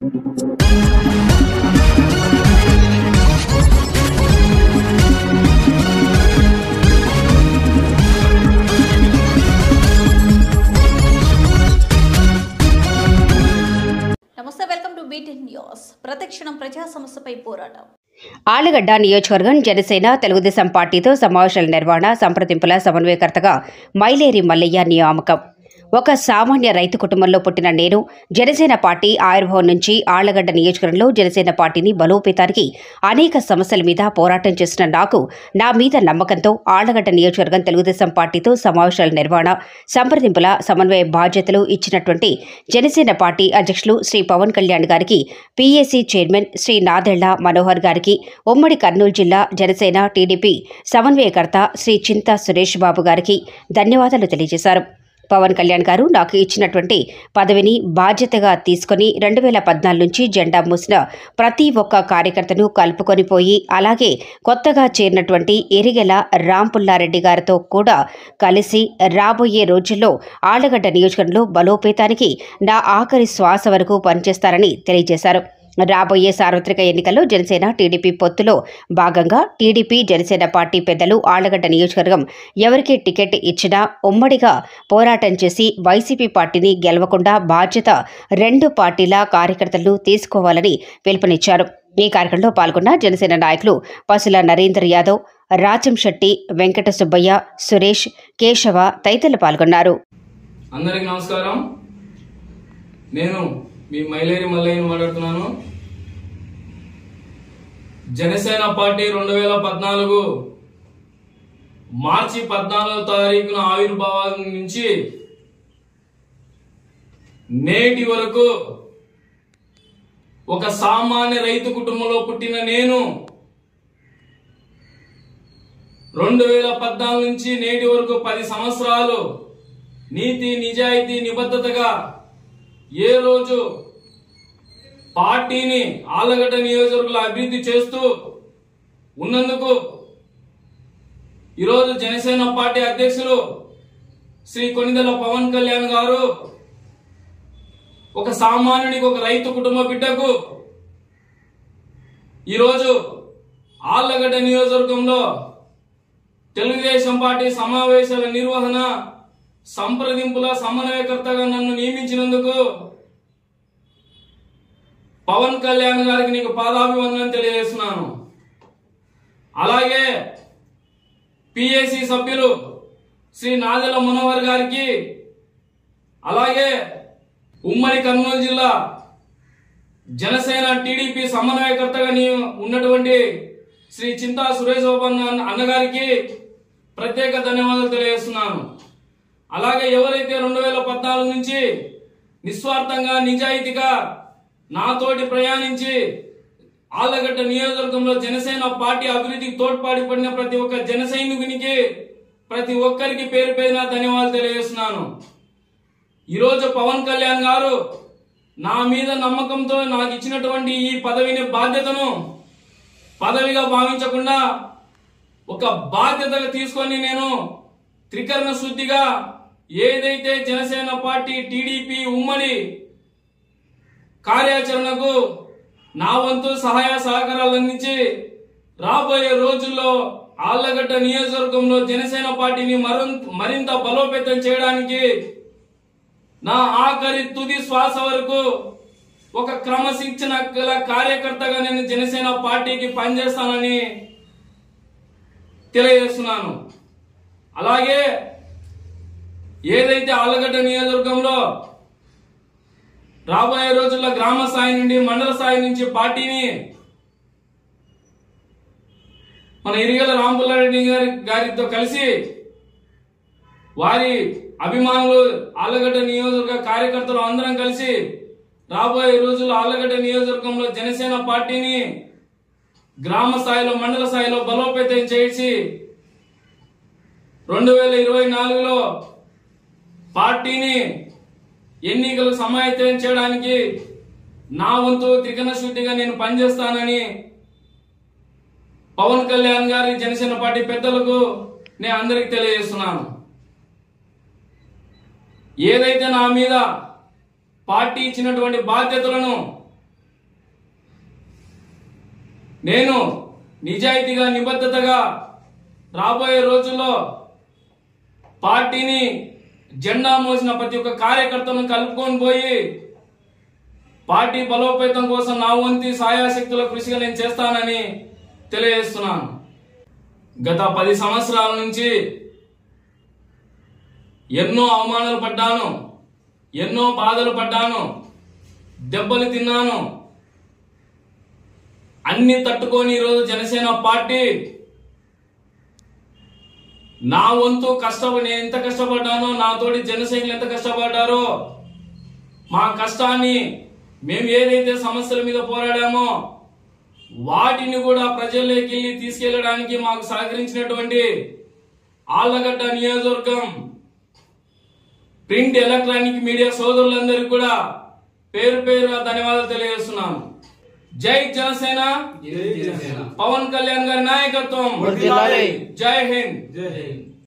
నమస్తే welcome to BTN news ప్రతిక్షణం ప్రజా సమస్యపై పోరాటం ఆలగడ్డ నియోజకవర్గం జనసేన తెలుగుదేశం పార్టీతో సమావేశాల నిర్వహణ సంప్రదింపుల సమన్వయకర్తగా మైలేరి మల్లయ్య నియామకం ఒక సామాన్య రైతు కుటుంబంలో పుట్టిన నేను జనసేన పార్టీ ఆవిర్భావం నుంచి ఆళ్లగడ్డ నియోజకవర్గంలో జనసేన పార్టీని బలోపేతానికి అనేక సమస్యల మీద పోరాటం చేసిన నాకు నా మీద నమ్మకంతో ఆళ్లగడ్డ నియోజకవర్గం తెలుగుదేశం పార్టీతో సమావేశాల నిర్వహణ సంప్రదింపుల సమన్వయ బాధ్యతలు ఇచ్చినటువంటి జనసేన పార్టీ అధ్యక్షులు శ్రీ పవన్ కళ్యాణ్ గారికి పీఏసీ చైర్మన్ శ్రీ నాదెళ్ల మనోహర్ గారికి ఉమ్మడి కర్నూలు జిల్లా జనసేన టీడీపీ సమన్వయకర్త శ్రీ చింతా సురేష్ బాబు గారికి ధన్యవాదాలు తెలియజేశారు పవన్ కళ్యాణ్ గారు నాకు ఇచ్చినటువంటి పదవిని బాధ్యతగా తీసుకుని రెండు వేల పద్నాలుగు నుంచి జెండా మూసిన ప్రతి ఒక్క కార్యకర్తను కలుపుకొని పోయి అలాగే కొత్తగా చేరినటువంటి ఎరిగెల రాంపుల్లారెడ్డి గారితో కూడా కలిసి రాబోయే రోజుల్లో ఆళ్లగడ్డ నియోజకవర్గంలో బలోపేతానికి నా ఆఖరి శ్వాస వరకు పనిచేస్తారని తెలియజేశారు రాబోయే సార్వత్రిక ఎన్నికల్లో జనసేన టీడీపీ పొత్తులో భాగంగా టీడీపీ జనసేన పార్టీ పెద్దలు ఆళ్లగడ్డ నియోజకవర్గం ఎవరికి టికెట్ ఇచ్చినా ఉమ్మడిగా పోరాటం చేసి వైసీపీ పార్టీని గెలవకుండా బాధ్యత రెండు పార్టీల కార్యకర్తలు తీసుకోవాలని పిలుపునిచ్చారు ఈ కార్యక్రమంలో పాల్గొన్న జనసేన నాయకులు పసుల నరేందర్ యాదవ్ రాచంశెట్టి వెంకట సుబ్బయ్య సురేష్ కేశవ తదితరులు పాల్గొన్నారు అందరికి నమస్కారం నేను మీ మైలేరి మల్లయ్యని మాట్లాడుతున్నాను జనసేన పార్టీ రెండు వేల పద్నాలుగు మార్చి పద్నాలుగో తారీఖున ఆవిర్భావం నుంచి నేటి వరకు ఒక సామాన్య రైతు కుటుంబంలో పుట్టిన నేను రెండు వేల పద్నాలుగు నుంచి నేటి వరకు పది సంవత్సరాలు నీతి నిజాయితీ నిబద్ధతగా ఏ రోజు పార్టీని ఆలగడ్డ నియోజకవర్గంలో అభివృద్ధి చేస్తూ ఉన్నందుకు ఈరోజు జనసేన పార్టీ అధ్యక్షులు శ్రీ కొనిదెల పవన్ కళ్యాణ్ గారు ఒక సామాన్యునికి ఒక రైతు కుటుంబ బిడ్డకు ఈరోజు ఆళ్లగడ్డ నియోజకవర్గంలో తెలుగుదేశం పార్టీ సమావేశాల నిర్వహణ సంప్రదింపుల సమన్వయకర్తగా నన్ను నియమించినందుకు పవన్ కళ్యాణ్ గారికి నీకు పాదాభివందనం తెలియజేస్తున్నాను అలాగే పిఏసి సభ్యులు శ్రీ నాదెల మనోహర్ గారికి అలాగే ఉమ్మడి కర్నూలు జిల్లా జనసేన టీడీపీ సమన్వయకర్తగా నీ ఉన్నటువంటి శ్రీ చింతా సురేష్ బాబు అన్న అన్నగారికి ప్రత్యేక ధన్యవాదాలు తెలియజేస్తున్నాను అలాగే ఎవరైతే రెండు వేల పద్నాలుగు నుంచి నిస్వార్థంగా నిజాయితీగా నాతోటి ప్రయాణించి ఆళ్లగడ్డ నియోజకవర్గంలో జనసేన పార్టీ అభివృద్ధికి తోడ్పాటు పడిన ప్రతి ఒక్క జన సైనికునికి ప్రతి ఒక్కరికి పేరు పేరున ధన్యవాదాలు తెలియజేస్తున్నాను ఈరోజు పవన్ కళ్యాణ్ గారు నా మీద నమ్మకంతో నాకు ఇచ్చినటువంటి ఈ పదవిని బాధ్యతను పదవిగా భావించకుండా ఒక బాధ్యతగా తీసుకొని నేను త్రికరణ శుద్ధిగా ఏదైతే జనసేన పార్టీ టీడీపీ ఉమ్మడి కార్యాచరణకు నా వంతు సహాయ సహకారాలు అందించి రాబోయే రోజుల్లో ఆళ్లగడ్డ నియోజకవర్గంలో జనసేన పార్టీని మరింత మరింత బలోపేతం చేయడానికి నా ఆఖరి తుది శ్వాస వరకు ఒక క్రమశిక్షణ గల కార్యకర్తగా నేను జనసేన పార్టీకి పనిచేస్తానని తెలియజేస్తున్నాను అలాగే ఏదైతే ఆలగడ్డ నియోజకవర్గంలో రాబోయే రోజుల్లో గ్రామ స్థాయి నుండి మండల స్థాయి నుంచి పార్టీని మన ఇరిగల రాంపుల్లారెడ్డి గారి గారితో కలిసి వారి అభిమానులు ఆలగడ్డ నియోజకవర్గ కార్యకర్తలు అందరం కలిసి రాబోయే రోజుల్లో ఆలగడ్డ నియోజకవర్గంలో జనసేన పార్టీని గ్రామ స్థాయిలో మండల స్థాయిలో బలోపేతం చేసి రెండు వేల ఇరవై నాలుగులో పార్టీని ఎన్నికలు సమాయత్తం చేయడానికి నా వంతు త్రికరణ శుద్ధిగా నేను పనిచేస్తానని పవన్ కళ్యాణ్ గారి జనసేన పార్టీ పెద్దలకు నేను అందరికి తెలియజేస్తున్నాను ఏదైతే నా మీద పార్టీ ఇచ్చినటువంటి బాధ్యతలను నేను నిజాయితీగా నిబద్ధతగా రాబోయే రోజుల్లో పార్టీని జెండా మోసిన ప్రతి ఒక్క కార్యకర్తను కలుపుకొని పోయి పార్టీ బలోపేతం కోసం నా వంతు సాయాశక్తుల కృషిగా నేను చేస్తానని తెలియజేస్తున్నాను గత పది సంవత్సరాల నుంచి ఎన్నో అవమానాలు పడ్డాను ఎన్నో బాధలు పడ్డాను దెబ్బలు తిన్నాను అన్ని తట్టుకొని ఈరోజు జనసేన పార్టీ నా వంతు కష్టపడి నేను ఎంత కష్టపడ్డానో నాతోటి జనసైనికులు ఎంత కష్టపడ్డారో మా కష్టాన్ని మేము ఏదైతే సమస్యల మీద పోరాడామో వాటిని కూడా ప్రజల్లోకి వెళ్ళి తీసుకెళ్లడానికి మాకు సహకరించినటువంటి ఆళ్లగడ్డ నియోజకవర్గం ప్రింట్ ఎలక్ట్రానిక్ మీడియా సోదరులందరికీ కూడా పేరు పేరు ధన్యవాదాలు తెలియజేస్తున్నాను జై జనసేన పవన్ కళ్యాణ్ గారి నాయకత్వం వర్ధిల్లాలి. జై హింద్